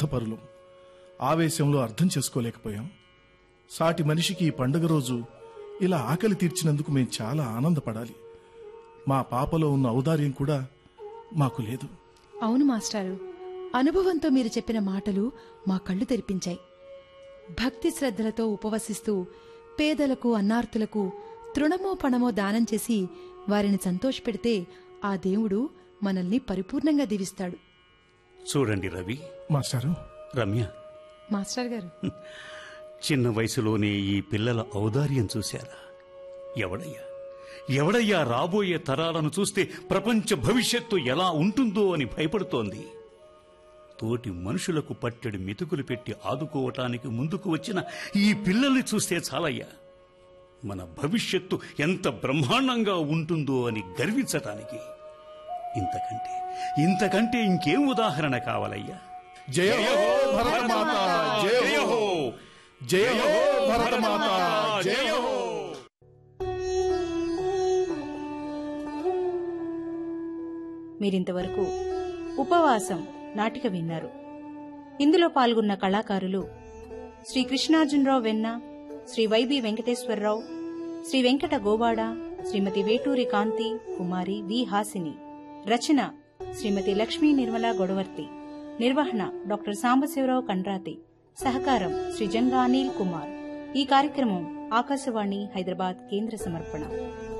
స్వార్థపరులం ఆవేశంలో అర్థం చేసుకోలేకపోయాం సాటి మనిషికి ఈ పండుగ రోజు ఇలా ఆకలి తీర్చినందుకు మేం చాలా ఆనందపడాలి మా పాపలో ఉన్న ఔదార్యం కూడా మాకు లేదు అవును మాస్టారు అనుభవంతో మీరు చెప్పిన మాటలు మా కళ్ళు తెరిపించాయి భక్తి శ్రద్ధలతో ఉపవసిస్తూ పేదలకు అన్నార్తులకు తృణమో పణమో దానం చేసి వారిని సంతోషపెడితే ఆ దేవుడు మనల్ని పరిపూర్ణంగా దీవిస్తాడు చూడండి రవి మాస్టారు రమ్య మాస్టర్ గారు చిన్న వయసులోనే ఈ పిల్లల ఔదార్యం చూశారా ఎవడయ్యా ఎవడయ్యా రాబోయే తరాలను చూస్తే ప్రపంచ భవిష్యత్తు ఎలా ఉంటుందో అని భయపడుతోంది తోటి మనుషులకు పట్టెడు మెతుకులు పెట్టి ఆదుకోవటానికి ముందుకు వచ్చిన ఈ పిల్లల్ని చూస్తే చాలయ్యా మన భవిష్యత్తు ఎంత బ్రహ్మాండంగా ఉంటుందో అని గర్వించటానికి ఇంతకంటే ఇంతకంటే ఇంకేం ఉదాహరణ కావాలయ్యా జయ హో భరతమాత జయ హో జయ హో భరతమాత జయ హో మీరింతవరకు ఉపవాసం నాటిక విన్నారు ఇందులో పాల్గొన్న కళాకారులు శ్రీ కృష్ణార్జునరావు వెన్న శ్రీ వైబి వెంకటేశ్వరరావు శ్రీ వెంకట గోవాడ శ్రీమతి వేటూరి కాంతి కుమారి వి హాసిని రచన శ్రీమతి లక్ష్మీ నిర్మలా గొడవర్తి నిర్వహణ డాక్టర్ సాంబశివరావు కండ్రాతి సహకారం శ్రీ జంగా అనిల్ కుమార్ ఈ కార్యక్రమం ఆకాశవాణి హైదరాబాద్ కేంద్ర సమర్పణ